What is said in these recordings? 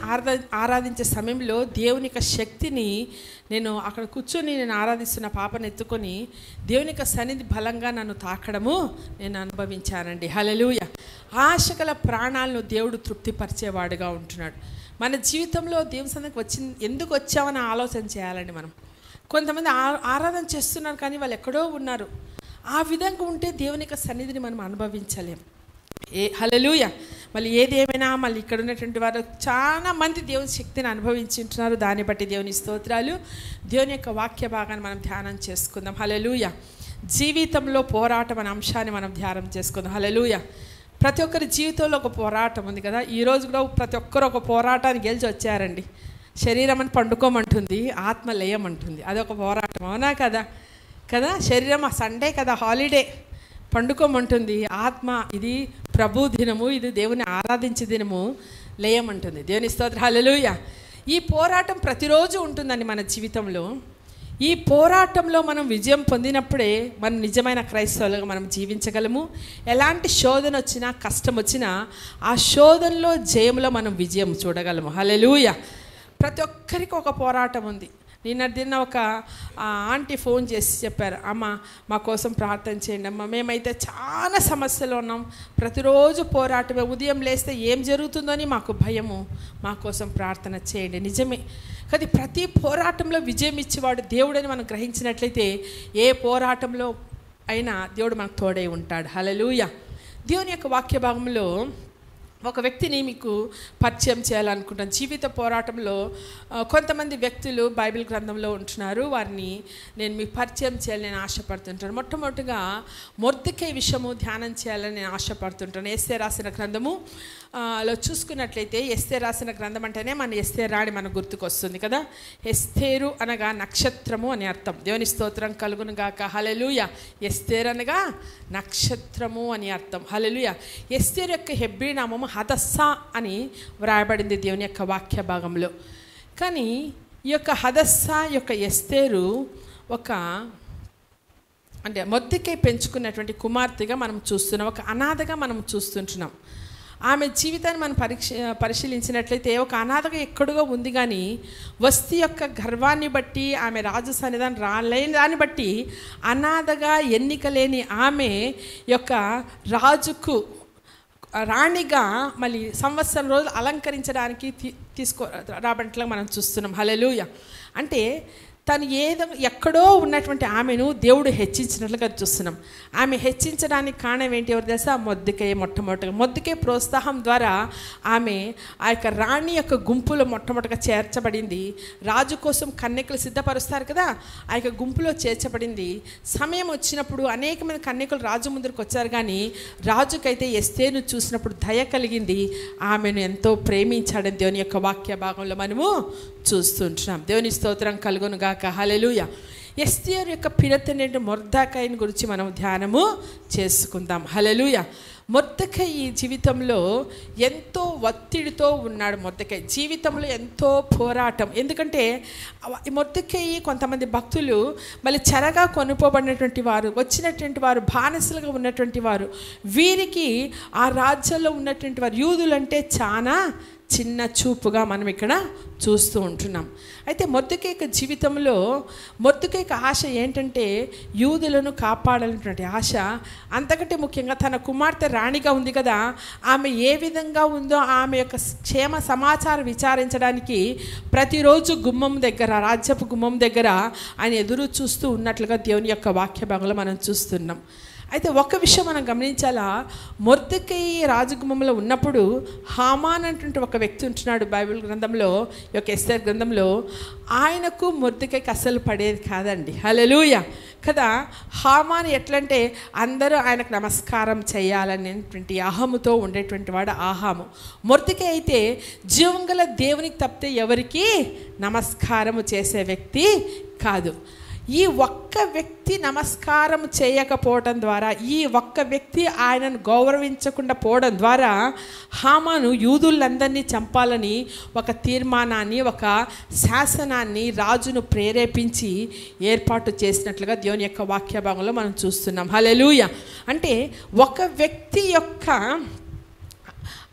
ఆరాధ ఆరాధించే సమయంలో దేవుని యొక్క శక్తిని నేను అక్కడ కూర్చొని నేను ఆరాధిస్తున్న పాపను ఎత్తుకొని దేవుని యొక్క సన్నిధి బలంగా నన్ను తాకడము నేను అనుభవించానండి హలలుయ ఆశగల ప్రాణాలను దేవుడు తృప్తిపరిచేవాడుగా ఉంటున్నాడు మన జీవితంలో దేవుని సన్నిధికి వచ్చి ఎందుకు వచ్చామని ఆలోచన చేయాలండి మనం కొంతమంది ఆ- ఆరాధన చేస్తున్నారు కానీ వాళ్ళు ఎక్కడో ఉన్నారు ఆ విధంగా ఉంటే దేవుని యొక్క సన్నిధిని మనం అనుభవించలేం ఏ హలలుయ మళ్ళీ ఏది ఏమైనా మళ్ళీ ఇక్కడ ఉన్నటువంటి వారు చాలా మంది దేవుని శక్తిని అనుభవించి ఉంటున్నారు దాన్ని బట్టి దేవుని స్తోత్రాలు దేవుని యొక్క వాక్య భాగాన్ని మనం ధ్యానం చేసుకుందాం హలలుయ జీవితంలో పోరాటం అనే అంశాన్ని మనం ధ్యానం చేసుకుందాం హలలుయ ప్రతి ఒక్కరి జీవితంలో ఒక పోరాటం ఉంది కదా ఈ రోజు కూడా ప్రతి ఒక్కరు ఒక పోరాటాన్ని గెలిచి వచ్చారండి శరీరం అని పండుకోమంటుంది ఆత్మ లేయమంటుంది అదొక పోరాటం అవునా కదా కదా శరీరం ఆ సండే కదా హాలిడే పండుకోమంటుంది ఆత్మ ఇది ప్రభు దినము ఇది దేవుని ఆరాధించే దినము లేయమంటుంది దేవుని స్తోత్ర హల్లెలూయా ఈ పోరాటం ప్రతిరోజు ఉంటుందండి మన జీవితంలో ఈ పోరాటంలో మనం విజయం పొందినప్పుడే మనం నిజమైన క్రైస్తవులుగా మనం జీవించగలము ఎలాంటి శోధన వచ్చినా కష్టం వచ్చినా ఆ శోధనలో జయంలో మనం విజయం చూడగలము హల్లెలూయా ప్రతి ఒక్కరికి ఒక పోరాటం ఉంది నిన్న దిన ఒక ఆ, ఆంటీ ఫోన్ చేసి చెప్పారు అమ్మ మా కోసం ప్రార్థన చేయండి అమ్మ మేమైతే చాలా సమస్యలు ఉన్నాం ప్రతిరోజు పోరాటమే ఉదయం లేస్తే ఏం జరుగుతుందని మాకు భయము మా కోసం ప్రార్థన చేయండి నిజమే కానీ ప్రతి పోరాటంలో విజయం ఇచ్చేవాడు దేవుడని మనం గ్రహించినట్లయితే ఏ పోరాటంలో అయినా దేవుడు మనకు తోడై ఉంటాడు హలలుయ దేవుని యొక్క వాక్య భాగంలో ఒక వ్యక్తిని మీకు పరిచయం చేయాలనుకుంటాను జీవిత పోరాటంలో ఆ, కొంతమంది వ్యక్తులు బైబిల్ గ్రంథంలో ఉంటున్నారు వారిని నేను మీకు పరిచయం చేయాలని నేను ఆశపడుతుంటాను మొట్టమొదటిగా మొర్దికై విషయము ధ్యానం చేయాలని నేను ఆశపడుతుంటాను ఎస్తే రాసిన గ్రంథము ఆ, లో చూసుకున్నట్లయితే ఎస్తే రాసిన గ్రంథం అంటేనే మన ఎస్తే రాణి మనకు గుర్తుకొస్తుంది కదా ఎస్తేరు అనగా నక్షత్రము అని అర్థం దేవుని స్తోత్రం కలుగును గాక హలెలుయ ఎస్తేర్ అనగా నక్షత్రము అని అర్థం హలెలుయ ఎస్తేరు యొక్క హెబ్రి నామము హదస్సా అని వ్రాయబడింది దేవుని యొక్క వాక్య భాగంలో కానీ ఈ యొక్క హదస్సా యొక్క ఎస్తేరు ఒక అంటే మొద్దుకై పెంచుకున్నటువంటి కుమార్తెగా మనం చూస్తున్నాం ఒక అనాథగా మనం చూస్తుంటున్నాం ఆమె జీవితాన్ని మనం పరీక్ష పరిశీలించినట్లయితే ఒక అనాథగా ఎక్కడుగా ఉంది కానీ వస్తి యొక్క గర్వాన్ని బట్టి ఆమె రాజు సన్నిధానం రాలేని దాన్ని బట్టి అనాథగా ఎన్నిక లేని ఆమె యొక్క రాజుకు రాణిగా మళ్ళీ సంవత్సరం రోజులు అలంకరించడానికి తీ తీసుకో రాబట్లా మనం చూస్తున్నాం హలెలూయ అంటే తను ఏదో ఎక్కడో ఉన్నటువంటి ఆమెను దేవుడు హెచ్చించినట్లుగా చూస్తున్నాం ఆమె హెచ్చించడానికి కారణం ఏంటి ఎవరు తెలుసా మొద్దుకే మొట్టమొదటిగా మొద్దుకే ప్రోత్సాహం ద్వారా ఆమె ఆ యొక్క రాణి యొక్క గుంపులో మొట్టమొదటిగా చేర్చబడింది రాజు కోసం కన్యకలు సిద్ధపరుస్తారు కదా ఆ యొక్క గుంపులో చేర్చబడింది సమయం వచ్చినప్పుడు అనేక మంది కన్యకులు రాజు ముందరికి వచ్చారు కానీ రాజుకైతే ఎస్తేను చూసినప్పుడు దయ కలిగింది ఆమెను ఎంతో ప్రేమించాడని దేవుని యొక్క వాక్య భాగంలో మనము చూస్తుంటున్నాం దేవుని స్తోత్రం కలుగును గాక హలెలుయ ఎస్తేరు యొక్క పిడతనేటి మొర్దాకాయని గురించి మనం ధ్యానము చేసుకుందాం హలెలుయ మొద్దకై ఈ జీవితంలో ఎంతో ఒత్తిడితో ఉన్నాడు మొద్దకై జీవితంలో ఎంతో పోరాటం ఎందుకంటే అవ- ఈ మొద్దకై కొంతమంది భక్తులు మళ్ళీ చెరగా కొనుక్కోబడినటువంటి వారు వచ్చినటువంటి వారు బానిసలుగా ఉన్నటువంటి వారు వీరికి ఆ రాజ్యంలో ఉన్నటువంటి వారు యూదులంటే చాలా చిన్న చూపుగా మనం ఇక్కడ చూస్తూ ఉంటున్నాం అయితే మొద్దుకేక జీవితంలో మొద్దుకేక ఆశ ఏంటంటే యూదులను కాపాడాలనేటువంటి ఆశ అంతకంటే ముఖ్యంగా తన కుమార్తె రాణిగా ఉంది కదా ఆమె ఏ విధంగా ఉందో ఆమె యొక్క క్షేమ సమాచారం విచారించడానికి ప్రతిరోజు గుమ్మం దగ్గర రాజ్యపు గుమ్మం దగ్గర ఆయన ఎదురు చూస్తూ ఉన్నట్లుగా దేవుని యొక్క వాక్య భాగంలో మనం చూస్తున్నాం అయితే ఒక విషయం మనం గమనించాలా మొర్దకై రాజగుమ్మంలో ఉన్నప్పుడు హామాన్ అంటుంటే ఒక వ్యక్తి ఉంటున్నాడు బైబిల్ గ్రంథంలో ఈ యొక్క ఎస్ఆర్ గ్రంథంలో ఆయనకు మొర్దకైకి అస్సలు పడేది కాదండి హలెలూయ కదా హామాన్ ఎట్లంటే అందరూ ఆయనకు నమస్కారం చేయాలనేటువంటి అహముతో ఉండేటువంటి వాడు ఆహాము మొర్దకై అయితే జీవంగల దేవునికి తప్పితే ఎవరికి నమస్కారము చేసే వ్యక్తి కాదు ఈ ఒక్క వ్యక్తి నమస్కారం చేయకపోవడం ద్వారా ఈ ఒక్క వ్యక్తి ఆయనను గౌరవించకుండా పోవడం ద్వారా హామాను యూదులందరినీ చంపాలని ఒక తీర్మానాన్ని ఒక శాసనాన్ని రాజును ప్రేరేపించి ఏర్పాటు చేసినట్లుగా దేవుని యొక్క వాక్య భాగంలో మనం చూస్తున్నాం హలెలూయ అంటే ఒక వ్యక్తి యొక్క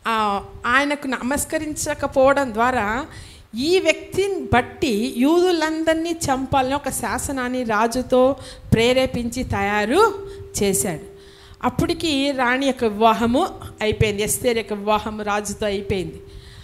ఆ, ఆయనకు నమస్కరించకపోవడం ద్వారా ఈ వ్యక్తిని బట్టి యూదులందరినీ చంపాలని ఒక శాసనాన్ని రాజుతో ప్రేరేపించి తయారు చేశాడు అప్పటికి రాణి యొక్క వివాహము అయిపోయింది ఎస్తేర్ యొక్క వివాహం రాజుతో అయిపోయింది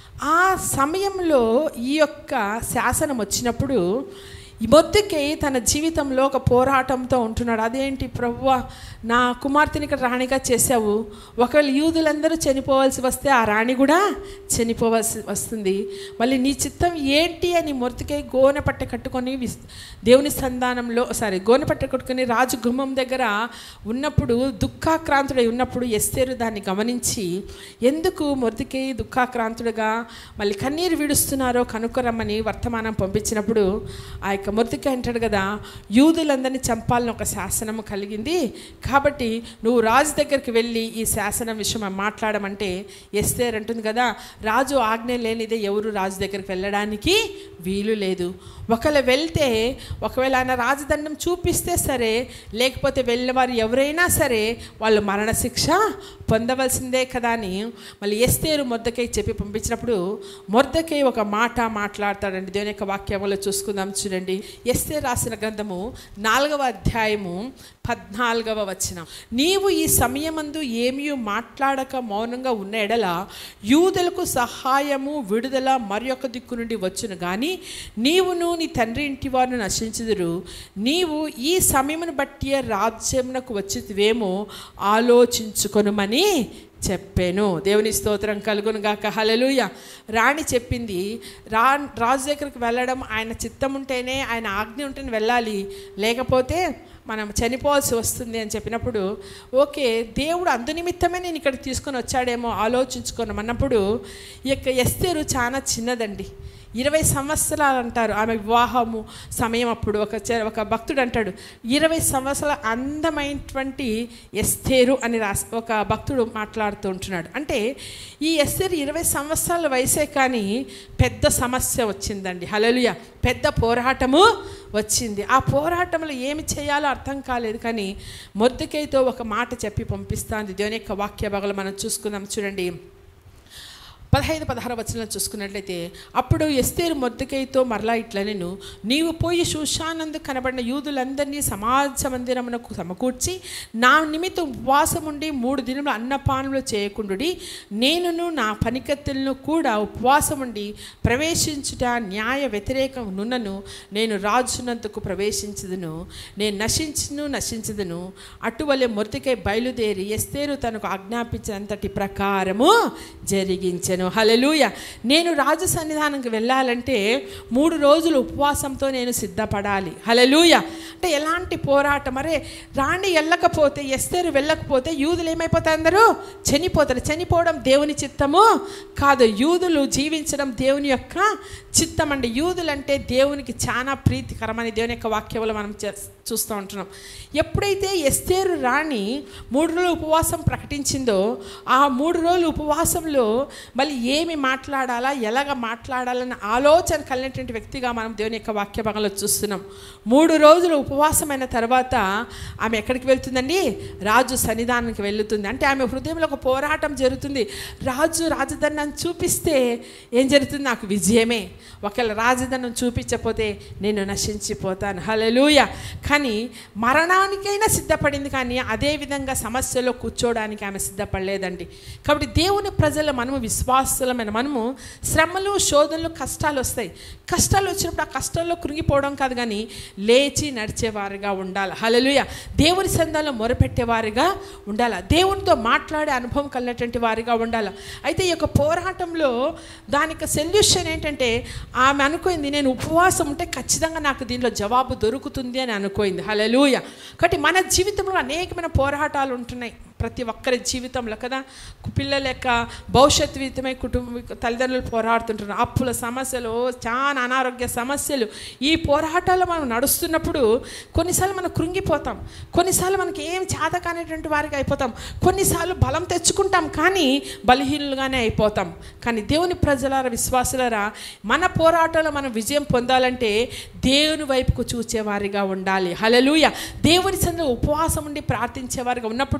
ఆ సమయంలో ఈ యొక్క శాసనం వచ్చినప్పుడు ఈ మొద్దుకై తన జీవితంలో ఒక పోరాటంతో ఉంటున్నాడు అదేంటి ప్రభువా నా కుమార్తెని ఇక్కడ రాణిగా చేశావు ఒకవేళ యూదులందరూ చనిపోవాల్సి వస్తే ఆ రాణి కూడా చనిపోవాల్సి వస్తుంది మళ్ళీ నీ చిత్తం ఏంటి అని మొరతికై గోనె పట్టె కట్టుకొని విస్- దేవుని సంధానంలో సారీ గోనె పట్టె కట్టుకొని రాజు గుమ్మం దగ్గర ఉన్నప్పుడు దుఃఖాక్రాంతుడై ఉన్నప్పుడు ఎస్తేరు దాన్ని గమనించి ఎందుకు మొరతికై దుఃఖాక్రాంతుడుగా మళ్ళీ కన్నీరు విడుస్తున్నారో కనుక్కరమ్మని వర్తమానం పంపించినప్పుడు ఆ యొక్క మొరతికై అంటాడు కదా యూదులందరినీ చంపాలని ఒక శాసనం కలిగింది కాబట్టి నువ్వు రాజు దగ్గరికి వెళ్ళి ఈ శాసనం విషయం మాట్లాడమంటే ఎస్తేర్ అంటుంది కదా రాజు ఆజ్ఞ లేనిదే ఎవరు రాజు దగ్గరికి వెళ్ళడానికి వీలు లేదు ఒకవేళ వెళ్తే ఒకవేళ ఆయన రాజదండం చూపిస్తే సరే లేకపోతే వెళ్ళిన వారు ఎవరైనా సరే వాళ్ళు మరణశిక్ష పొందవలసిందే కదా అని మళ్ళీ ఎస్తేరు మొద్దకై చెప్పి పంపించినప్పుడు మొద్దకై ఒక మాట మాట్లాడతాడండి దేవుని యొక్క వాక్యములో చూసుకుందాం చూడండి ఎస్తే రాసిన గ్రంథము నాలుగవ అధ్యాయము పద్నాలుగవ వచనం నీవు ఈ సమయమందు ఏమీ మాట్లాడక మౌనంగా ఉన్న ఎడల యూదులకు సహాయము విడుదల మరి ఒక దిక్కు నుండి వచ్చును కానీ నీవును నీ తండ్రి ఇంటి వారిని నశించుదురు నీవు ఈ సమయమును బట్టి రాజ్యమునకు వచ్చివేమో ఆలోచించుకొనుమని చెప్పాను దేవుని స్తోత్రం కలుగును గాక హలలుయ రాణి చెప్పింది రా రాజు దగ్గరికి వెళ్ళడం ఆయన చిత్తం ఉంటేనే ఆయన ఆజ్ఞ ఉంటేనే వెళ్ళాలి లేకపోతే మనం చనిపోవాల్సి వస్తుంది అని చెప్పినప్పుడు ఓకే దేవుడు అందు నిమిత్తమే నేను ఇక్కడికి తీసుకొని వచ్చాడేమో ఆలోచించుకొని అన్నప్పుడు ఈ యొక్క ఎస్తేరు చాలా చిన్నదండి ఇరవై సంవత్సరాలు అంటారు ఆమె వివాహము సమయం అప్పుడు ఒక చ- ఒక భక్తుడు అంటాడు ఇరవై సంవత్సరాల అందమైనటువంటి ఎస్తేరు అని రాసి ఒక భక్తుడు మాట్లాడుతూ ఉంటున్నాడు అంటే ఈ ఎస్తేరు ఇరవై సంవత్సరాల వయసే కానీ పెద్ద సమస్య వచ్చిందండి హలలుయ పెద్ద పోరాటము వచ్చింది ఆ పోరాటంలో ఏమి చేయాలో అర్థం కాలేదు కానీ మొద్దుకైతో ఒక మాట చెప్పి పంపిస్తాంది దేవుని యొక్క వాక్య భాగాలు మనం చూసుకుందాం చూడండి పదహైదు పదహారు వచనాలు చూసుకున్నట్లయితే అప్పుడు ఎస్తేరు మొద్దకైతో మరలా ఇట్లా నేను నీవు పోయి శూషానందు కనబడిన యూదులందరినీ సమాజ మందిరమునకు సమకూర్చి నా నిమిత్తం ఉపవాసం ఉండి మూడు దినములు అన్నపానములు చేయకుండుడి నేనును నా పనికత్తెలను కూడా ఉపవాసం ఉండి ప్రవేశించుట న్యాయ వ్యతిరేకం నున్నను నేను రాజునందుకు ప్రవేశించదును నేను నశించును నశించదును అటువలే మొరతికై బయలుదేరి ఎస్తేరు తనకు ఆజ్ఞాపించినంతటి ప్రకారము జరిగించెను హలెలూయ నేను రాజు సన్నిధానంకి వెళ్ళాలంటే మూడు రోజులు ఉపవాసంతో నేను సిద్ధపడాలి హలెలూయ అంటే ఎలాంటి పోరాటం అరే రాణి వెళ్ళకపోతే ఎస్తేరు వెళ్ళకపోతే యూదులు ఏమైపోతారు అందరూ చనిపోతారు చనిపోవడం దేవుని చిత్తము కాదు యూదులు జీవించడం దేవుని యొక్క చిత్తం అండి యూదులు అంటే దేవునికి చాలా ప్రీతికరమని దేవుని యొక్క వాక్యంలో మనం చే- చూస్తూ ఉంటున్నాం ఎప్పుడైతే ఎస్తేరు రాణి మూడు రోజులు ఉపవాసం ప్రకటించిందో ఆ మూడు రోజులు ఉపవాసంలో మళ్ళీ ఏమి మాట్లాడాలా ఎలాగ మాట్లాడాలన్న ఆలోచన కలిగినటువంటి వ్యక్తిగా మనం దేవుని యొక్క వాక్య భాగంలో చూస్తున్నాం మూడు రోజులు ఉపవాసమైన తర్వాత ఆమె ఎక్కడికి వెళ్తుందండి రాజు సన్నిధానానికి వెళ్తుంది అంటే ఆమె హృదయంలో ఒక పోరాటం జరుగుతుంది రాజు రాజదండాన్ని చూపిస్తే ఏం జరుగుతుంది నాకు విజయమే ఒకవేళ రాజదండం చూపించకపోతే నేను నశించిపోతాను హలలుయ కానీ మరణానికైనా సిద్ధపడింది కానీ అదే విధంగా సమస్యలో కూర్చోవడానికి ఆమె సిద్ధపడలేదండి కాబట్టి దేవుని ప్రజలు మనము విశ్వాసులమైన మనము శ్రమలు శోధనలు కష్టాలు వస్తాయి కష్టాలు వచ్చినప్పుడు ఆ కష్టాల్లో కృంగిపోవడం కాదు కానీ లేచి నడిచేవారుగా ఉండాలి హలలుయ దేవుని సందాల్లో మొరపెట్టేవారుగా ఉండాలి దేవునితో మాట్లాడే అనుభవం కలిగినటువంటి వారిగా ఉండాలి అయితే ఈ యొక్క పోరాటంలో దానికి సొల్యూషన్ ఏంటంటే ఆమె అనుకోయింది నేను ఉపవాసం ఉంటే ఖచ్చితంగా నాకు దీనిలో జవాబు దొరుకుతుంది అని అనుకోయింది హలలుయ కాబట్టి మన జీవితంలో అనేకమైన పోరాటాలు ఉంటున్నాయి ప్రతి ఒక్కరి జీవితంలో కదా పిల్లల యొక్క భవిష్యత్ విధమై కుటుంబ తల్లిదండ్రులు పోరాడుతుంటున్నారు అప్పుల సమస్యలు చాలా అనారోగ్య సమస్యలు ఈ పోరాటాలు మనం నడుస్తున్నప్పుడు కొన్నిసార్లు మనం కృంగిపోతాం కొన్నిసార్లు మనకి ఏం చేత కానిటువంటి వారికి అయిపోతాం కొన్నిసార్లు బలం తెచ్చుకుంటాం కానీ బలహీనులుగానే అయిపోతాం కానీ దేవుని ప్రజలారా విశ్వాసులారా మన పోరాటంలో మనం విజయం పొందాలంటే దేవుని వైపుకు చూచేవారిగా ఉండాలి హలలుయ దేవుని సందులో ఉపవాసం ఉండి ప్రార్థించేవారిగా ఉన్నప్పుడు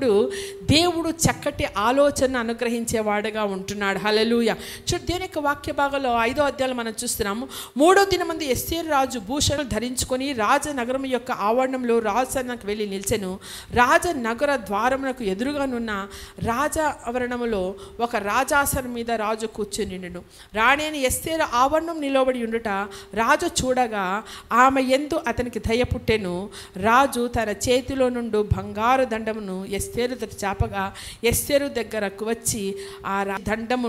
దేవుడు చక్కటి ఆలోచన అనుగ్రహించేవాడుగా ఉంటున్నాడు హలలుయ చూడు దేని యొక్క వాక్య భాగంలో ఐదో అధ్యాయులు మనం చూస్తున్నాము మూడో దినమంది ఎస్తేరు రాజు భూషణం ధరించుకొని రాజనగరం యొక్క ఆవరణంలో రాజసన్నకు వెళ్ళి నిలిచెను రాజనగర ద్వారమునకు ఎదురుగానున్న రాజ ఆవరణములో ఒక రాజాసనం మీద రాజు కూర్చుని నిండును రాణి అని ఎస్తేరు ఆవరణం నిలబడి ఉండుట రాజు చూడగా ఆమె ఎందు అతనికి దయ పుట్టెను రాజు తన చేతిలో నుండి బంగారు దండమును ఎస్తేరు తట చాపగా ఎస్తేరు దగ్గరకు వచ్చి ఆ రా- దండము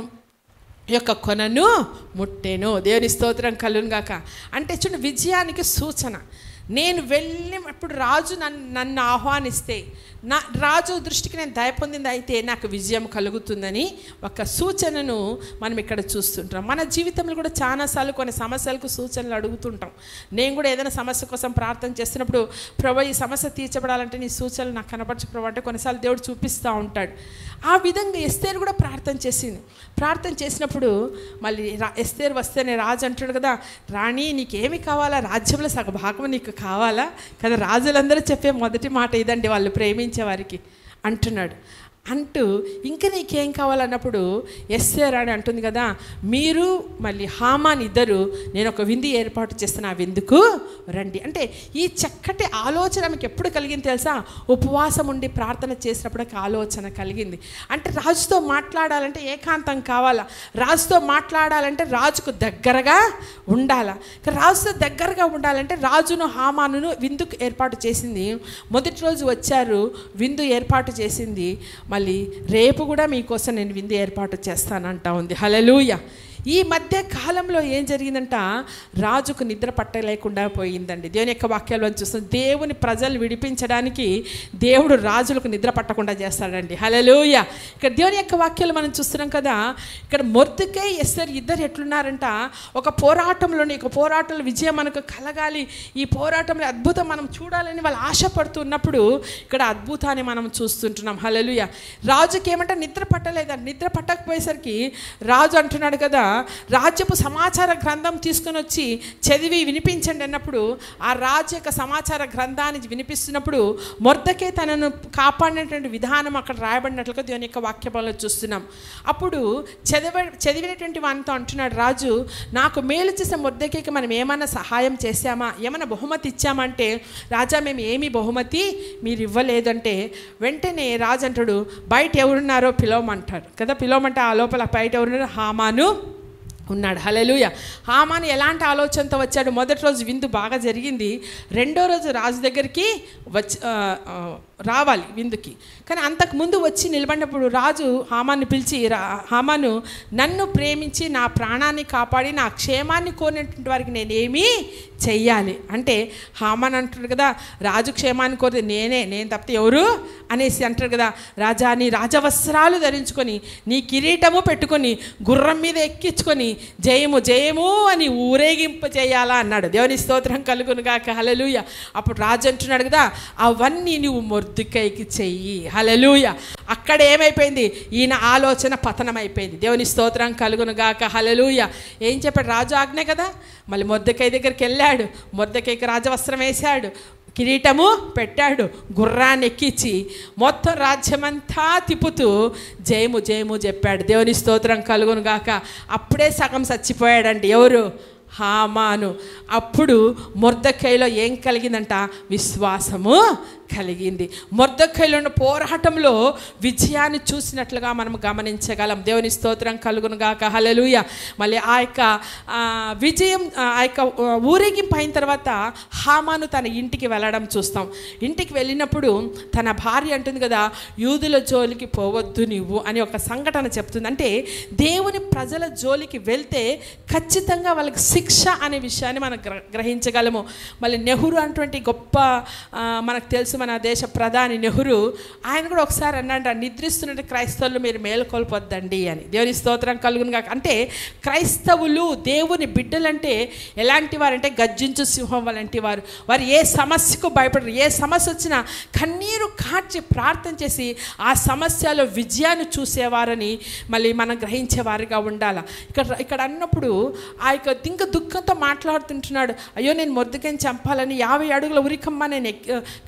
యొక్క కొనను ముట్టెను దేవుని స్తోత్రం కలును గాక అంటే చూడు విజయానికి సూచన నేను వెళ్ళినప్పుడు రాజు నన్ను నన్ను ఆహ్వానిస్తే నా రాజు దృష్టికి నేను దయ పొందింది అయితే నాకు విజయం కలుగుతుందని ఒక సూచనను మనం ఇక్కడ చూస్తుంటాం మన జీవితంలో కూడా చాలాసార్లు కొన్ని సమస్యలకు సూచనలు అడుగుతుంటాం నేను కూడా ఏదైనా సమస్య కోసం ప్రార్థన చేస్తున్నప్పుడు ప్రభు ఈ సమస్య తీర్చబడాలంటే నీ సూచనలు నాకు కనపరచు ప్రభు అంటే కొన్నిసార్లు దేవుడు చూపిస్తూ ఉంటాడు ఆ విధంగా ఎస్తేరు కూడా ప్రార్థన చేసింది ప్రార్థన చేసినప్పుడు మళ్ళీ రా ఎస్తేరు వస్తేనే రాజు అంటాడు కదా రాణి నీకేమి కావాలా రాజ్యంలో సగ భాగం నీకు కావాలా కదా రాజులందరూ చెప్పే మొదటి మాట ఇదండి వాళ్ళు ప్రేమించే వారికి అంటున్నాడు అంటూ ఇంకా నీకేం కావాలన్నప్పుడు ఎస్ఏ రాణి అంటుంది కదా మీరు మళ్ళీ హామాన్ ఇద్దరు నేను ఒక విందు ఏర్పాటు చేస్తాను ఆ విందుకు రండి అంటే ఈ చక్కటి ఆలోచన మీకు ఎప్పుడు కలిగింది తెలుసా ఉపవాసం ఉండి ప్రార్థన చేసినప్పుడు ఒక ఆలోచన కలిగింది అంటే రాజుతో మాట్లాడాలంటే ఏకాంతం కావాలా రాజుతో మాట్లాడాలంటే రాజుకు దగ్గరగా ఉండాలా ఇక రాజుతో దగ్గరగా ఉండాలంటే రాజును హామానును విందుకు ఏర్పాటు చేసింది మొదటి రోజు వచ్చారు విందు ఏర్పాటు చేసింది మళ్ళీ రేపు కూడా మీకోసం నేను విందు ఏర్పాటు చేస్తానంటా ఉంది హలలుయ ఈ మధ్య కాలంలో ఏం జరిగిందంట రాజుకు నిద్ర పట్టలేకుండా పోయిందండి దేవుని యొక్క వాక్యాల్లో చూస్తాం దేవుని ప్రజలు విడిపించడానికి దేవుడు రాజులకు నిద్ర పట్టకుండా చేస్తాడండి హలలుయ ఇక్కడ దేవుని యొక్క వాక్యాలు మనం చూస్తున్నాం కదా ఇక్కడ మొర్దుకై ఎస్సర్ ఇద్దరు ఎట్లున్నారంట ఒక పోరాటంలోని ఒక పోరాటంలో విజయం మనకు కలగాలి ఈ పోరాటంలో అద్భుతం మనం చూడాలని వాళ్ళు ఆశపడుతున్నప్పుడు ఇక్కడ అద్భుతాన్ని మనం చూస్తుంటున్నాం హలలుయ రాజుకి ఏమంటే నిద్ర పట్టలేదండి నిద్ర పట్టకపోయేసరికి రాజు అంటున్నాడు కదా రాజ్యపు సమాచార గ్రంథం తీసుకొని వచ్చి చదివి వినిపించండి అన్నప్పుడు ఆ రాజు యొక్క సమాచార గ్రంథాన్ని వినిపిస్తున్నప్పుడు మొర్దకే తనను కాపాడినటువంటి విధానం అక్కడ రాయబడినట్లుగా దేవుని యొక్క వాక్యపాలలో చూస్తున్నాం అప్పుడు చదివ చదివినటువంటి వానితో అంటున్నాడు రాజు నాకు మేలు చేసే మొర్దకేకి మనం ఏమైనా సహాయం చేశామా ఏమైనా బహుమతి ఇచ్చామంటే రాజా మేము ఏమి బహుమతి మీరు ఇవ్వలేదంటే వెంటనే రాజు అంటాడు బయట ఎవరున్నారో పిలవమంటాడు కదా పిలవమంటే ఆ లోపల బయట ఎవరున్నారో హామాను ఉన్నాడు హలెలుయ హామాను ఎలాంటి ఆలోచనతో వచ్చాడు మొదటి రోజు విందు బాగా జరిగింది రెండో రోజు రాజు దగ్గరికి వచ్చి ఆ, ఆ, రావాలి విందుకి కానీ అంతకు ముందు వచ్చి నిలబడినప్పుడు రాజు హామాన్ని పిలిచి రా హామాను నన్ను ప్రేమించి నా ప్రాణాన్ని కాపాడి నా క్షేమాన్ని కోరినటువంటి వారికి నేనేమి చెయ్యాలి అంటే హామాన్ అంటాడు కదా రాజు క్షేమాన్ని కోరితే నేనే నేను తప్పితే ఎవరు అనేసి అంటాడు కదా రాజా నీ రాజవస్త్రాలు ధరించుకొని నీ కిరీటము పెట్టుకొని గుర్రం మీద ఎక్కించుకొని జయము జయము అని ఊరేగింపు చేయాలా అన్నాడు దేవుని స్తోత్రం కలుగునుగా హలలుయ అప్పుడు రాజు అంటున్నాడు కదా అవన్నీ నువ్వు మొర్దుకైకి చెయ్యి హలలుయ అక్కడ ఏమైపోయింది ఈయన ఆలోచన పతనం అయిపోయింది దేవుని స్తోత్రం కలుగునుగాక హలలుయ ఏం చెప్పాడు రాజు ఆజ్ఞ కదా మళ్ళీ మొద్దకై దగ్గరికి వెళ్ళాడు మొద్దకైకి రాజవస్త్రం వేశాడు కిరీటము పెట్టాడు గుర్రాన్ని ఎక్కించి మొత్తం రాజ్యమంతా తిప్పుతూ జయము జయము చెప్పాడు దేవుని స్తోత్రం కలుగును గాక అప్పుడే సగం చచ్చిపోయాడండి ఎవరు హామాను అప్పుడు మొర్దకైలో ఏం కలిగిందంట విశ్వాసము కలిగింది మొర్దకైలో ఉన్న పోరాటంలో విజయాన్ని చూసినట్లుగా మనం గమనించగలం దేవుని స్తోత్రం కలుగును గాక హలలుయ మళ్ళీ ఆ యొక్క ఆ, విజయం ఆ యొక్క ఆ, ఊరేగింపు అయిన తర్వాత హామాను తన ఇంటికి వెళ్ళడం చూస్తాం ఇంటికి వెళ్ళినప్పుడు తన భార్య అంటుంది కదా యూదుల జోలికి పోవద్దు నువ్వు అని ఒక సంఘటన చెప్తుంది అంటే దేవుని ప్రజల జోలికి వెళ్తే ఖచ్చితంగా వాళ్ళకి శిక్ష అనే విషయాన్ని మనం గ్ర- గ్రహించగలము మళ్ళీ నెహ్రూ అటువంటి గొప్ప ఆ, మనకు తెలుసు మన దేశ ప్రధాని నెహ్రూ ఆయన కూడా ఒకసారి అన్నాడు నిద్రిస్తున్నట్టు క్రైస్తవులు మీరు మేలుకొల్పొద్దండి అని దేవుని స్తోత్రం కలుగును కాక అంటే క్రైస్తవులు దేవుని బిడ్డలంటే ఎలాంటి వారంటే గర్జించు సింహం వంటి వారు వారు ఏ సమస్యకు భయపడరు ఏ సమస్య వచ్చినా కన్నీరు కార్చి ప్రార్థన చేసి ఆ సమస్యలో విజయాన్ని చూసేవారని మళ్ళీ మనం గ్రహించేవారుగా ఉండాలి ఇక్కడ ఇక్కడ అన్నప్పుడు ఆ యొక్క దింక దుఃఖంతో మాట్లాడుతుంటున్నాడు అయ్యో నేను మొద్దుకని చంపాలని యాభై అడుగుల ఉరికమ్మ నేను ఎక్- కట్టించాను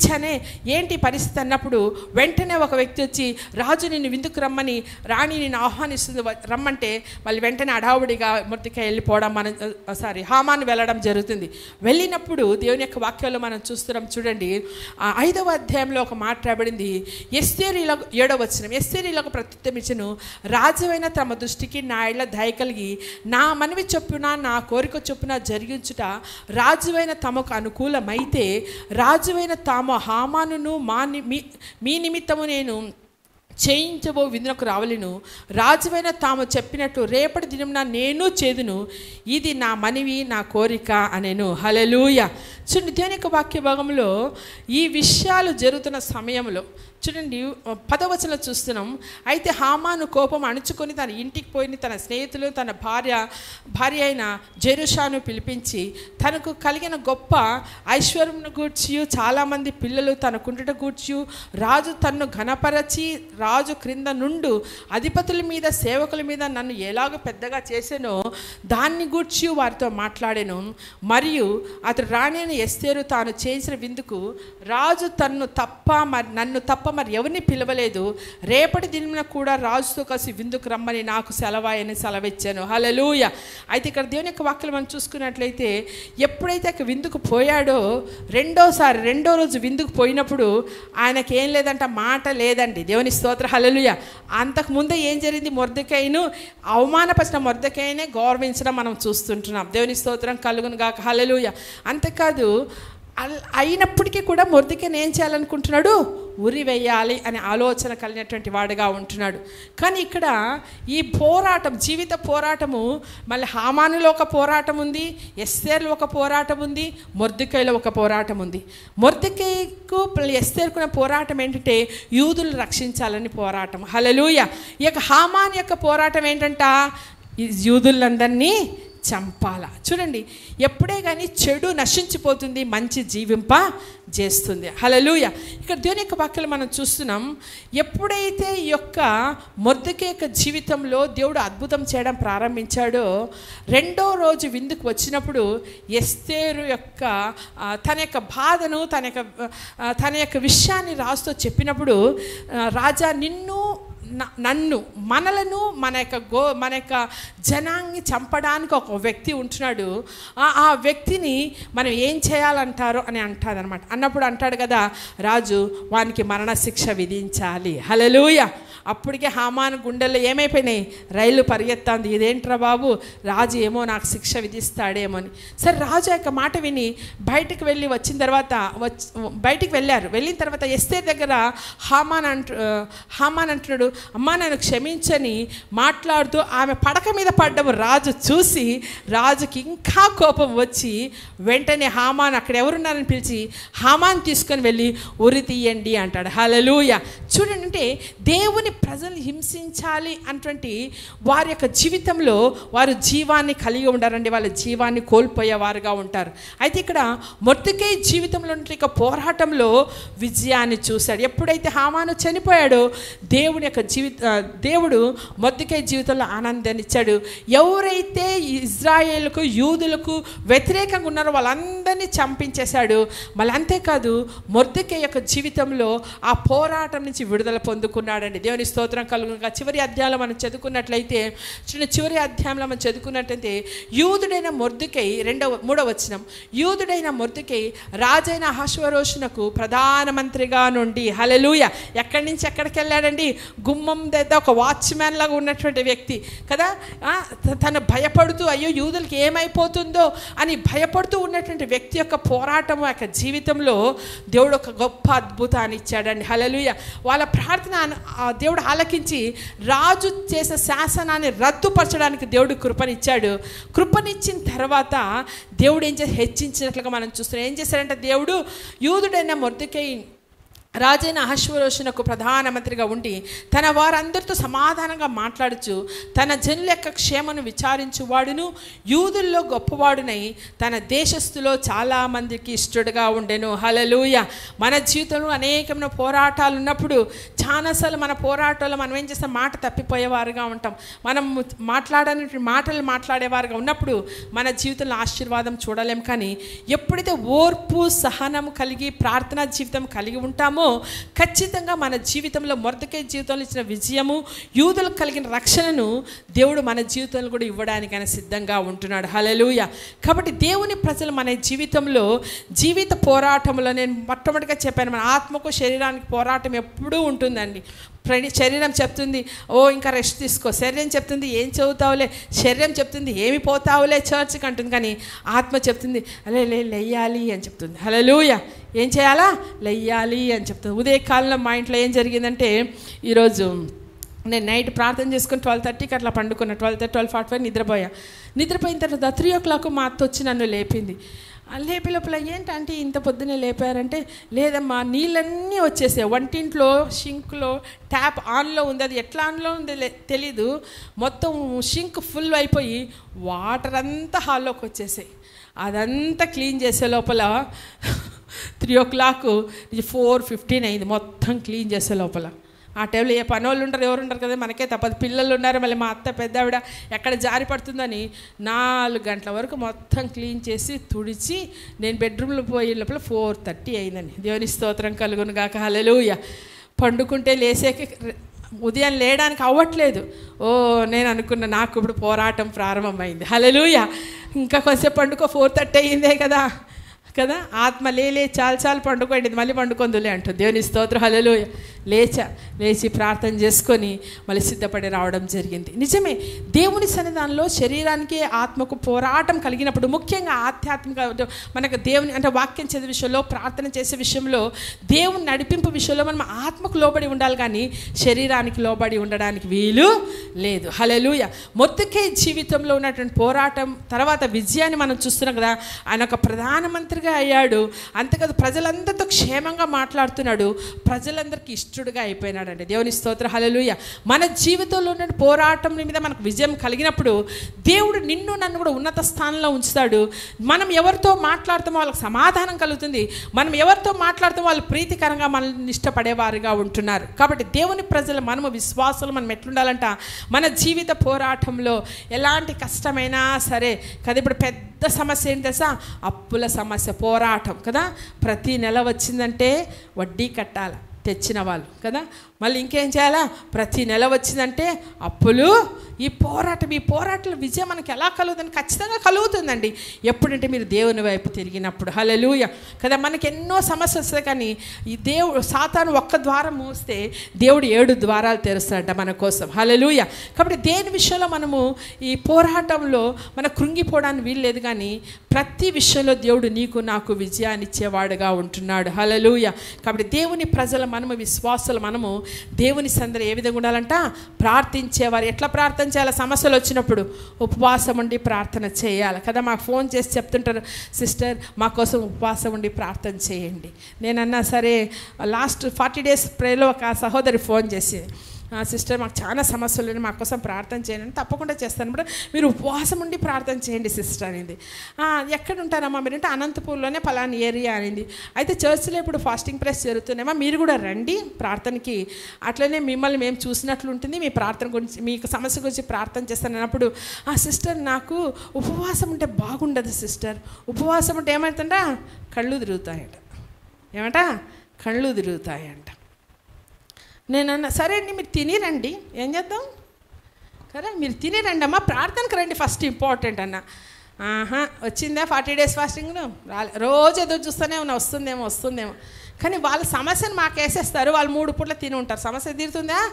వచ్చానే ఏంటి పరిస్థితి అన్నప్పుడు వెంటనే ఒక వ్యక్తి వచ్చి రాజు నిన్ను విందుకు రమ్మని రాణి నిన్ను ఆహ్వానిస్తుంది వ- రమ్మంటే మళ్ళీ వెంటనే అడావుడిగా మొత్తిక వెళ్ళిపోవడం మనం సారీ హామాను వెళ్ళడం జరుగుతుంది వెళ్ళినప్పుడు దేవుని యొక్క వాక్యాలు మనం చూస్తున్నాం చూడండి ఆ ఐదవ అధ్యాయంలో ఒక మాట రాబడింది ఎస్తేరీల ఏడవ వచ్చిన ఎస్తేరీలకు ప్రత్యుత్తమిచ్చను రాజువైన తమ దృష్టికి నా ఇళ్ళ దయ కలిగి నా మనవి చొప్పున నా కోరిక చొప్పున జరిగించుట రాజువైన తమకు అనుకూలమైతే రాజువైన తాము హామానును మా ని- మీ మీ నిమిత్తము నేను చేయించబో విందునకు రావలను రాజువైన తాము చెప్పినట్టు రేపటి దినంన నేను చేదును ఇది నా మనవి నా కోరిక అనేను హలెలూయ చూడండి దేవుని యొక్క వాక్య భాగంలో ఈ విషయాలు జరుగుతున్న సమయంలో చూడండి పదవచనంలో చూస్తున్నాం అయితే హామాను కోపం అణుచుకొని తన ఇంటికి పోయి తన స్నేహితులు తన భార్య భార్య అయిన జెరుషాను పిలిపించి తనకు కలిగిన గొప్ప ఐశ్వర్యం గూర్చి చాలామంది పిల్లలు తనకుండుట గూర్చి రాజు తన్ను ఘనపరచి రాజు క్రింద నుండు అధిపతుల మీద సేవకుల మీద నన్ను ఎలాగ పెద్దగా చేసానో దాన్ని గూర్చి వారితో మాట్లాడాను మరియు అతడు రాణి ఎస్తేరు తాను చేసిన విందుకు రాజు తన్ను తప్ప మరి నన్ను తప్ప మరి ఎవరిని పిలవలేదు రేపటి దినమున కూడా రాజుతో కలిసి విందుకు రమ్మని నాకు సెలవాయని సెలవిచ్చాను హలలుయ అయితే ఇక్కడ దేవుని యొక్క వాక్యలు మనం చూసుకున్నట్లయితే ఎప్పుడైతే అక్కడ విందుకు పోయాడో రెండోసారి రెండో రోజు విందుకు పోయినప్పుడు ఆయనకి ఏం లేదంట మాట లేదండి దేవుని స్తోత్ర హలలుయ అంతకు ముందే ఏం జరిగింది మొర్దకైను అవమానపరిచిన మొర్దకైనే గౌరవించడం మనం చూస్తుంటున్నాం దేవుని స్తోత్రం కలుగును గాక హలలుయ అంతేకాదు అల్- అయినప్పటికీ కూడా మొర్దికని ఏం చేయాలనుకుంటున్నాడు ఉరి వేయాలి అనే ఆలోచన కలిగినటువంటి వాడుగా ఉంటున్నాడు కానీ ఇక్కడ ఈ పోరాటం జీవిత పోరాటము మళ్ళీ హామానులో ఒక పోరాటం ఉంది ఎస్తేర్లో ఒక పోరాటం ఉంది మొర్దికైలో ఒక పోరాటం ఉంది మొర్దికైకు ఎస్తేర్కున్న పోరాటం ఏంటంటే యూదులు రక్షించాలని పోరాటం హలలుయ ఈ యొక్క హామాన్ యొక్క పోరాటం ఏంటంట ఈ యూదులందరినీ చంపాల చూడండి ఎప్పుడే కానీ చెడు నశించిపోతుంది మంచి జీవింప చేస్తుంది హలలుయ ఇక్కడ దేవుని యొక్క వాక్యలు మనం చూస్తున్నాం ఎప్పుడైతే ఈ యొక్క మొద్దకి యొక్క జీవితంలో దేవుడు అద్భుతం చేయడం ప్రారంభించాడో రెండో రోజు విందుకు వచ్చినప్పుడు ఎస్తేరు యొక్క ఆ, తన యొక్క బాధను తన యొక్క ఆ, తన యొక్క విషయాన్ని రాస్తూ చెప్పినప్పుడు ఆ, రాజా నిన్ను న- నన్ను మనలను మన యొక్క గో మన యొక్క జనాన్ని చంపడానికి ఒక వ్యక్తి ఉంటున్నాడు ఆ- ఆ వ్యక్తిని మనం ఏం చేయాలంటారో అని అంటాడు అనమాట అన్నప్పుడు అంటాడు కదా రాజు వానికి మరణశిక్ష విధించాలి హలలుయ అప్పటికే హామాన్ గుండెల్లో ఏమైపోయినాయి రైలు పరిగెత్తాంది ఇదేంట్రా బాబు రాజు ఏమో నాకు శిక్ష విధిస్తాడేమో అని సరే రాజు యొక్క మాట విని బయటకు వెళ్ళి వచ్చిన తర్వాత వచ్చి బయటికి వెళ్ళారు వెళ్ళిన తర్వాత ఎస్తే దగ్గర హామాన్ అంటు హామాన్ అంటున్నాడు అమ్మా నన్ను క్షమించని మాట్లాడుతూ ఆమె పడక మీద పడ్డం రాజు చూసి రాజుకి ఇంకా కోపం వచ్చి వెంటనే హామాన్ అక్కడ ఎవరున్నారని పిలిచి హామాన్ తీసుకొని వెళ్ళి ఉరి తీయండి అంటాడు హలలుయ చూడండి అంటే దేవుని ప్రజలు హింసించాలి అటువంటి వారి యొక్క జీవితంలో వారు జీవాన్ని కలిగి ఉండారండి వాళ్ళ జీవాన్ని కోల్పోయేవారుగా ఉంటారు అయితే ఇక్కడ మొర్తికే జీవితంలో ఉంటే ఇక పోరాటంలో విజయాన్ని చూశాడు ఎప్పుడైతే హామాను చనిపోయాడో దేవుని యొక్క జీవిత ఆ, దేవుడు మొర్తికే జీవితంలో ఆనందాన్ని ఇచ్చాడు ఎవరైతే ఇజ్రాయేల్కు యూదులకు వ్యతిరేకంగా ఉన్నారో వాళ్ళందరినీ చంపించేశాడు మళ్ళీ అంతేకాదు మొర్దికే యొక్క జీవితంలో ఆ పోరాటం నుంచి విడుదల పొందుకున్నాడండి దేవుని స్తోత్రం కలుగుగా చివరి అధ్యాయంలో మనం చదువుకున్నట్లయితే చిన్న చివరి అధ్యాయంలో మనం చదువుకున్నట్లయితే యూదుడైన మొర్దుకై రెండవ మూడవ వచనం యూదుడైన మొర్దుకై రాజైన అహశ్వరోషునకు ప్రధానమంత్రిగా నుండి హలలుయ ఎక్కడి నుంచి ఎక్కడికి వెళ్ళాడండి గుమ్మం దగ్గర ఒక వాచ్మ్యాన్ లాగా ఉన్నటువంటి వ్యక్తి కదా ఆ, త- తను భయపడుతూ అయ్యో యూదులకి ఏమైపోతుందో అని భయపడుతూ ఉన్నటువంటి వ్యక్తి యొక్క పోరాటం యొక్క జీవితంలో దేవుడు ఒక గొప్ప అద్భుతాన్ని ఇచ్చాడండి హలలుయ వాళ్ళ ప్రార్థన ఆన- ఆ దేవుడు ఆలకించి రాజు చేసే శాసనాన్ని రద్దుపరచడానికి దేవుడు కృపనిచ్చాడు కృపనిచ్చిన తర్వాత దేవుడు ఏం చేసి హెచ్చించినట్లుగా మనం చూస్తున్నాం ఏం చేశాడంటే దేవుడు యూదుడైన మొర్దుకై రాజైన అహశ్వరోషునకు ప్రధానమంత్రిగా ఉండి తన వారందరితో సమాధానంగా మాట్లాడుచు తన జనుల యొక్క క్షేమను విచారించు వాడును యూదుల్లో గొప్పవాడునై తన దేశస్థులో చాలా మందికి ఇష్టడుగా ఉండెను హలలుయ మన జీవితంలో అనేకమైన పోరాటాలు ఉన్నప్పుడు చాలాసార్లు మన పోరాటాల్లో మనం ఏం చేస్తాం మాట తప్పిపోయేవారుగా ఉంటాం మనం మాట్లాడని మాటలు మాట్లాడేవారుగా ఉన్నప్పుడు మన జీవితంలో ఆశీర్వాదం చూడలేం కానీ ఎప్పుడైతే ఓర్పు సహనం కలిగి ప్రార్థనా జీవితం కలిగి ఉంటామో ఖచ్చితంగా మన జీవితంలో మొరదకే జీవితంలో ఇచ్చిన విజయము యూదులకు కలిగిన రక్షణను దేవుడు మన జీవితంలో కూడా ఇవ్వడానికి ఆయన సిద్ధంగా ఉంటున్నాడు హలలుయ కాబట్టి దేవుని ప్రజలు మన జీవితంలో జీవిత పోరాటంలో నేను మొట్టమొదటిగా చెప్పాను మన ఆత్మకు శరీరానికి పోరాటం ఎప్పుడూ ఉంటుందండి ప్ర- శరీరం చెప్తుంది ఓ ఇంకా రెస్ట్ తీసుకో శరీరం చెప్తుంది ఏం చదువుతావులే శరీరం చెప్తుంది ఏమి పోతావులే చర్చ్కి అంటుంది కానీ ఆత్మ చెప్తుంది అలే లే లెయ్యాలి అని చెప్తుంది హలలుయ ఏం చేయాలా లెయ్యాలి అని చెప్తుంది ఉదయకాలంలో మా ఇంట్లో ఏం జరిగిందంటే ఈరోజు నేను నైట్ ప్రార్థన చేసుకుని ట్వెల్వ్ థర్టీకి అట్లా పండుకున్నా twelve thirty twelve forty five నిద్రపోయా నిద్రపోయిన తర్వాత త్రీ ఓ క్లాక్ మా అత్త వచ్చి నన్ను లేపింది ఆ లేపి లోపల ఏంటంటే ఇంత పొద్దునే లేపారంటే లేదమ్మా నీళ్ళన్నీ వచ్చేసాయి వంటింట్లో షింక్లో ట్యాప్ ఆన్లో ఉంది అది ఎట్లా ఆన్లో ఉంది లే- తెలీదు మొత్తం షింక్ ఫుల్ అయిపోయి వాటర్ అంతా హాల్లోకి వచ్చేసాయి అదంతా క్లీన్ చేసే లోపల three o'clock four fifteen అయింది మొత్తం క్లీన్ చేసే లోపల ఆ టైంలో ఏ పని వాళ్ళు ఉంటారు ఎవరు ఉంటారు కదా మనకే తప్పదు పిల్లలు ఉన్నారు మళ్ళీ మా అత్త పెద్దావిడ ఎక్కడ జారి పడుతుందని నాలుగు గంటల వరకు మొత్తం క్లీన్ చేసి తుడిచి నేను బెడ్రూమ్లో పోయే లోపల ఫోర్ థర్టీ అయిందని దేవుని స్తోత్రం కలుగును గాక హల్లెలూయా పండుకుంటే లేసేకి ఉదయం లేయడానికి అవ్వట్లేదు ఓ నేను అనుకున్న నాకు ఇప్పుడు పోరాటం ప్రారంభమైంది హల్లెలూయా ఇంకా కొంచెం పండుకో ఫోర్ థర్టీ అయిందే కదా కదా ఆత్మ లేలే చాలు చాలు పండుకోండి మళ్ళీ పండుకొందులే అంటుంది దేవుని స్తోత్రం హలలు లేచా లేచి ప్రార్థన చేసుకొని మళ్ళీ సిద్ధపడి రావడం జరిగింది నిజమే దేవుని సన్నిధానంలో శరీరానికి ఆత్మకు పోరాటం కలిగినప్పుడు ముఖ్యంగా ఆధ్యాత్మిక మనకు దేవుని అంటే వాక్యం చదివే విషయంలో ప్రార్థన చేసే విషయంలో దేవుని నడిపింపు విషయంలో మనం ఆత్మకు లోబడి ఉండాలి కానీ శరీరానికి లోబడి ఉండడానికి వీలు లేదు హలలుయ మొత్తకే జీవితంలో ఉన్నటువంటి పోరాటం తర్వాత విజయాన్ని మనం చూస్తున్నాం కదా ఆయన ఒక ప్రధానమంత్రిగా అయ్యాడు అంతేకాదు ప్రజలందరితో క్షేమంగా మాట్లాడుతున్నాడు ప్రజలందరికీ ఇష్టడుగా అయిపోయినాడండి దేవుని స్తోత్ర హలలుయ మన జీవితంలో ఉన్న పోరాటం మీద మనకు విజయం కలిగినప్పుడు దేవుడు నిన్ను నన్ను కూడా ఉన్నత స్థానంలో ఉంచుతాడు మనం ఎవరితో మాట్లాడుతామో వాళ్ళకి సమాధానం కలుగుతుంది మనం ఎవరితో మాట్లాడుతామో వాళ్ళు ప్రీతికరంగా మనల్ని ఇష్టపడేవారుగా ఉంటున్నారు కాబట్టి దేవుని ప్రజలు మనము విశ్వాసాలు మనం ఎట్లుండాలంట మన జీవిత పోరాటంలో ఎలాంటి కష్టమైనా సరే కదా ఇప్పుడు పెద్ద సమస్య ఏంటి తెలుసా అప్పుల సమస్య పోరాటం కదా ప్రతి నెల వచ్చిందంటే వడ్డీ కట్టాలి తెచ్చిన వాళ్ళు కదా మళ్ళీ ఇంకేం చేయాలా ప్రతి నెల వచ్చిందంటే అప్పులు ఈ పోరాటం ఈ పోరాటంలో విజయం మనకి ఎలా కలుగుతుంది ఖచ్చితంగా కలుగుతుందండి ఎప్పుడంటే మీరు దేవుని వైపు తిరిగినప్పుడు హలలుయ కదా మనకి ఎన్నో సమస్యలు వస్తాయి కానీ ఈ దేవుడు సాతాను ఒక్క ద్వారం మూస్తే దేవుడు ఏడు ద్వారాలు తెరుస్తాడట మన కోసం హలలుయ కాబట్టి దేని విషయంలో మనము ఈ పోరాటంలో మన కృంగిపోవడానికి వీల్లేదు కానీ ప్రతి విషయంలో దేవుడు నీకు నాకు విజయాన్ని ఇచ్చేవాడుగా ఉంటున్నాడు హలలుయ కాబట్టి దేవుని ప్రజల మనము విశ్వాసాలు మనము దేవుని సందర ఏ విధంగా ఉండాలంట ప్రార్థించేవారు ఎట్లా ప్రార్థన చేయాలి సమస్యలు వచ్చినప్పుడు ఉపవాసం ఉండి ప్రార్థన చేయాలి కదా మాకు ఫోన్ చేసి చెప్తుంటారు సిస్టర్ మా కోసం ఉపవాసం ఉండి ప్రార్థన చేయండి నేనన్నా సరే లాస్ట్ ఫార్టీ డేస్ ప్రేలో ఒక సహోదరి ఫోన్ చేసి "ఆ, సిస్టర్ మాకు చాలా సమస్యలు ఉన్నాయి మా కోసం ప్రార్థన చేయండి అని తప్పకుండా చేస్తాను ఇప్పుడు మీరు ఉపవాసం ఉండి ప్రార్థన చేయండి సిస్టర్ అనింది "ఆ, ఎక్కడ ఉంటారమ్మా మీరు అంటే అనంతపూర్లోనే పలాని ఏరియా అనింది అయితే చర్చ్లో ఇప్పుడు ఫాస్టింగ్ ప్రెస్ జరుగుతున్నామా మీరు కూడా రండి ప్రార్థనకి అట్లనే మిమ్మల్ని మేము చూసినట్లు ఉంటుంది మీ ప్రార్థన గురించి మీకు సమస్య గురించి ప్రార్థన చేస్తాను అన్నప్పుడు ఆ సిస్టర్ నాకు ఉపవాసం ఉంటే బాగుండదు సిస్టర్ ఉపవాసం ఉంటే ఏమవుతుందా కళ్ళు తిరుగుతాయట ఏమంట కళ్ళు తిరుగుతాయంట నేను అన్న సరే అండి మీరు తినిరండి ఏం చేద్దాం కదా మీరు తినిరండి అమ్మా ప్రార్థనకు రండి ఫస్ట్ ఇంపార్టెంట్ అన్న ఆహా వచ్చిందా ఫార్టీ డేస్ ఫాస్టింగ్ రాలే రోజు ఎదురు చూస్తూనే ఉన్నా వస్తుందేమో వస్తుందేమో కానీ వాళ్ళ సమస్యను మాకు వేసేస్తారు వాళ్ళు మూడు పూట్ల తిని ఉంటారు సమస్య తీరుతుందా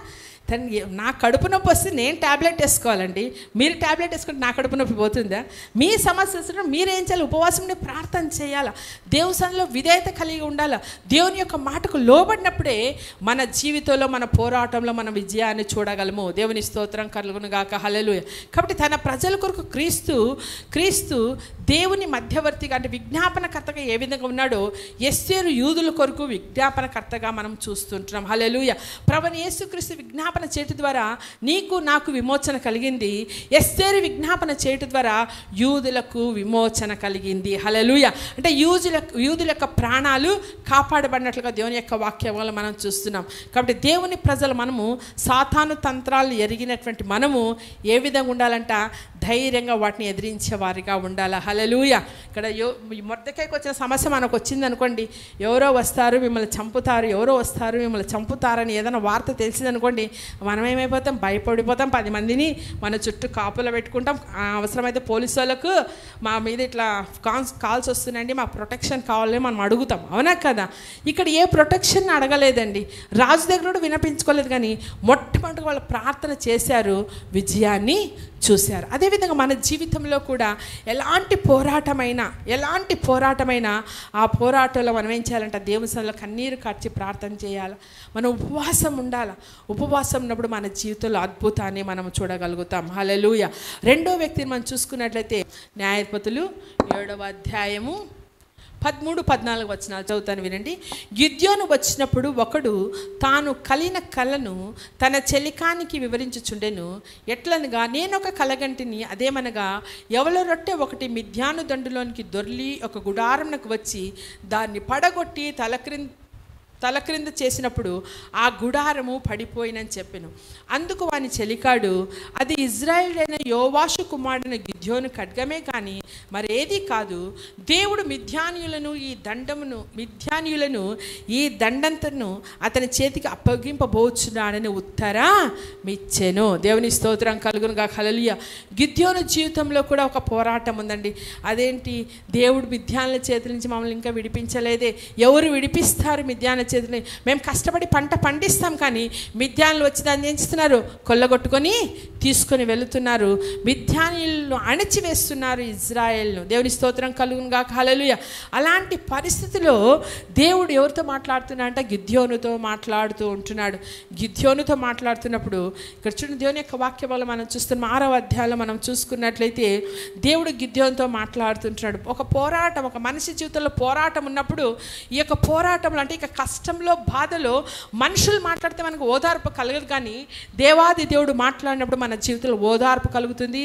తను ఏ- నా కడుపు నొప్పి వస్తే నేను ట్యాబ్లెట్ వేసుకోవాలండి మీరు ట్యాబ్లెట్ వేసుకుంటే నా కడుపు నొప్పి పోతుందా మీ సమస్య వస్తే మీరు ఏం చేయాలి ఉపవాసం ఉండి ప్రార్థన చేయాలా దేవుసంలో విధేయత కలిగి ఉండాలా దేవుని యొక్క మాటకు లోబడినప్పుడే మన జీవితంలో మన పోరాటంలో మన విజయాన్ని చూడగలము దేవుని స్తోత్రం కలుగును గాక హల్లెలూయా కాబట్టి తన ప్రజల కొరకు క్రీస్తు క్రీస్తు దేవుని మధ్యవర్తిగా అంటే విజ్ఞాపనకర్తగా ఏ విధంగా ఉన్నాడో ఎస్సేరు యూదుల కొరకు విజ్ఞాపనకర్తగా మనం చూస్తుంటున్నాం హల్లెలూయ ప్రభుని యేసుక్రీస్తు విజ్ఞాపన చేయటం ద్వారా నీకు నాకు విమోచన కలిగింది ఎస్సేరు విజ్ఞాపన చేయటం ద్వారా యూదులకు విమోచన కలిగింది హల్లెలూయ అంటే యూజుల యూదుల యొక్క ప్రాణాలు కాపాడబడినట్లుగా దేవుని యొక్క వాక్యం వల్ల మనం చూస్తున్నాం కాబట్టి దేవుని ప్రజలు మనము సాతాను తంత్రాలు ఎరిగినటువంటి మనము ఏ విధంగా ఉండాలంట ధైర్యంగా వాటిని ఎదిరించే వారిగా ఉండాలి హలలుయ ఇక్కడ యో ఈ మొద్దకాయకు వచ్చిన సమస్య మనకు వచ్చింది అనుకోండి ఎవరో వస్తారు మిమ్మల్ని చంపుతారు ఎవరో వస్తారు మిమ్మల్ని చంపుతారని ఏదైనా వార్త తెలిసింది అనుకోండి మనం ఏమైపోతాం భయపడిపోతాం పది మందిని మన చుట్టూ కాపులు పెట్టుకుంటాం ఆ, అవసరమైతే పోలీసు వాళ్ళకు మా మీద ఇట్లా కాల్స్ కాల్స్ వస్తున్నాయండి మా ప్రొటెక్షన్ కావాలి మనం అడుగుతాం అవునా కదా ఇక్కడ ఏ ప్రొటెక్షన్ అడగలేదండి రాజు దగ్గర కూడా వినిపించుకోలేదు కానీ మొట్టమొదటి వాళ్ళు ప్రార్థన చేశారు విజయాన్ని చూశారు అదేవిధంగా మన జీవితంలో కూడా ఎలాంటి పోరాటమైనా ఎలాంటి పోరాటమైనా ఆ పోరాటంలో మనం ఏం చేయాలంటే దేవుని సన్నిధిలో కన్నీరు కార్చి ప్రార్థన చేయాలి మనం ఉపవాసం ఉండాలి ఉపవాసం ఉన్నప్పుడు మన జీవితంలో అద్భుతాన్ని మనం చూడగలుగుతాం హల్లెలూయ రెండో వ్యక్తిని మనం చూసుకున్నట్లయితే న్యాయపతులు ఏడవ అధ్యాయము పదమూడు పద్నాలుగు వచనాలు చదువుతాను వినండి గిద్యోను వచ్చినప్పుడు ఒకడు తాను కలిన కలను తన చెలికానికి వివరించుచుండెను ఎట్లనగా నేనొక కలగంటిని అదేమనగా ఎవల రొట్టె ఒకటి మిథ్యాను దండులోనికి దొర్లి ఒక గుడారంకు వచ్చి దాన్ని పడగొట్టి తలక్రింద తల క్రింద చేసినప్పుడు ఆ గుడారము పడిపోయినని చెప్పాను అందుకు వాని చెలికాడు అది ఇజ్రాయేల్ యోవాషు కుమారుడైన గిద్యోను ఖడ్గమే కానీ మరేది కాదు దేవుడు మిథ్యానీయులను ఈ దండమును మిథ్యానీయులను ఈ దండంతను అతని చేతికి అప్పగింపబోచున్నాడని ఉత్తరా మిచ్చెను దేవుని స్తోత్రం కలుగునుగా కలలియ గిద్యోను జీవితంలో కూడా ఒక పోరాటం ఉందండి అదేంటి దేవుడు మిథ్యానుల చేతుల నుంచి మమ్మల్ని ఇంకా విడిపించలేదే ఎవరు విడిపిస్తారు మిథ్యాన చేతులని మేము కష్టపడి పంట పండిస్తాం కానీ మిథ్యానులు వచ్చి దాన్ని ఏం చేస్తున్నారు కొల్లగొట్టుకొని తీసుకొని వెళుతున్నారు మిథ్యానులను అణచివేస్తున్నారు ఇజ్రాయెల్ను దేవుని స్తోత్రం కలుగునుగా హల్లెలూయ అలాంటి పరిస్థితిలో దేవుడు ఎవరితో మాట్లాడుతున్నా అంటే గిద్యోనుతో మాట్లాడుతూ ఉంటున్నాడు గిద్యోనుతో మాట్లాడుతున్నప్పుడు ఇక్కడ చూడండి దేవుని యొక్క వాక్య వల్ల మనం చూస్తున్న ఆరవ అధ్యాయంలో మనం చూసుకున్నట్లయితే దేవుడు గిద్యోనుతో మాట్లాడుతుంటున్నాడు ఒక పోరాటం ఒక మనిషి జీవితంలో పోరాటం ఉన్నప్పుడు ఈ యొక్క పోరాటంలో అంటే ఇక కష్టంలో బాధలో మనుషులు మాట్లాడితే మనకు ఓదార్పు కలగదు కానీ దేవాది దేవుడు మాట్లాడినప్పుడు మన జీవితంలో ఓదార్పు కలుగుతుంది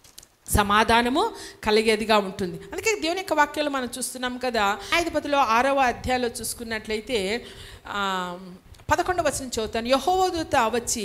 సమాధానము కలిగేదిగా ఉంటుంది అందుకే దేవుని యొక్క వాక్యాలు మనం చూస్తున్నాం కదా ఐదుపతిలో ఆరవ అధ్యాయంలో చూసుకున్నట్లయితే ఆ, పదకొండవ వచనం చదువుతాను యహోవదూత వచ్చి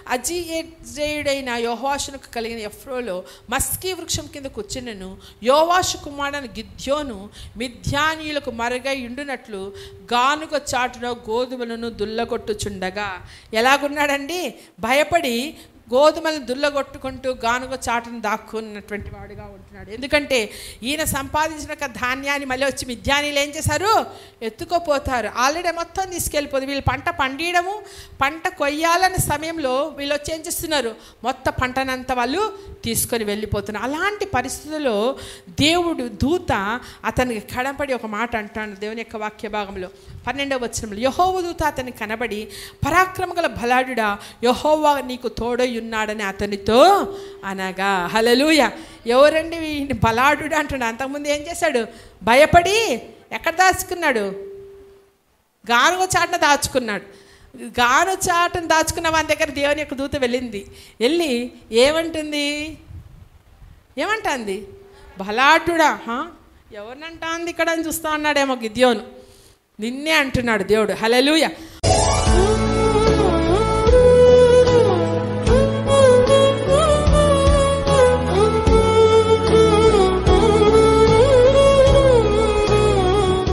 అజీయుడైన యోహాషునకు కలిగిన ఎఫ్రోలో మస్కీ వృక్షం కింద కూర్చున్నను యోవాషు కుమారుడైన గిద్యోను మిథ్యానీయులకు మరుగై ఉండునట్లు గానుగ చాటున గోధుమలను దుల్లగొట్టుచుండగా ఎలాగున్నాడండి భయపడి గోధుమలను దుల్లగొట్టుకుంటూ గానుగ చాటును దాక్కున్నటువంటి వాడుగా ఉంటున్నాడు ఎందుకంటే ఈయన సంపాదించిన ఒక ధాన్యాన్ని మళ్ళీ వచ్చి మిథ్యానీలు ఏం చేశారు ఎత్తుకోపోతారు ఆల్రెడీ మొత్తం తీసుకెళ్ళిపోదు వీళ్ళు పంట పండియడము పంట కొయ్యాలనే సమయంలో వీళ్ళు వచ్చి ఏం చేస్తున్నారు మొత్తం పంటనంతా వాళ్ళు తీసుకొని వెళ్ళిపోతున్నారు అలాంటి పరిస్థితుల్లో దేవుడు దూత అతనికి కనబడి ఒక మాట అంటాడు దేవుని యొక్క వాక్య భాగంలో పన్నెండవ వచనంలో యహోవ దూత అతనికి కనబడి పరాక్రమ గల బలాడుడా యహోవా నీకు తోడై ఉన్నాడని అతనితో అనగా హలలుయ ఎవరండి ఈయన బలాడుడా అంటున్నాడు అంతకుముందు ఏం చేశాడు భయపడి ఎక్కడ దాచుకున్నాడు గానుగ చాటున దాచుకున్నాడు గాను చాటును దాచుకున్న వాని దగ్గర దేవుని యొక్క దూత వెళ్ళింది వెళ్ళి ఏమంటుంది ఏమంటుంది బలాఢ్యుడా హా? ఎవరినంటా అంది ఇక్కడ అని చూస్తా ఉన్నాడేమో గిద్యోను నిన్నే అంటున్నాడు దేవుడు హలలుయ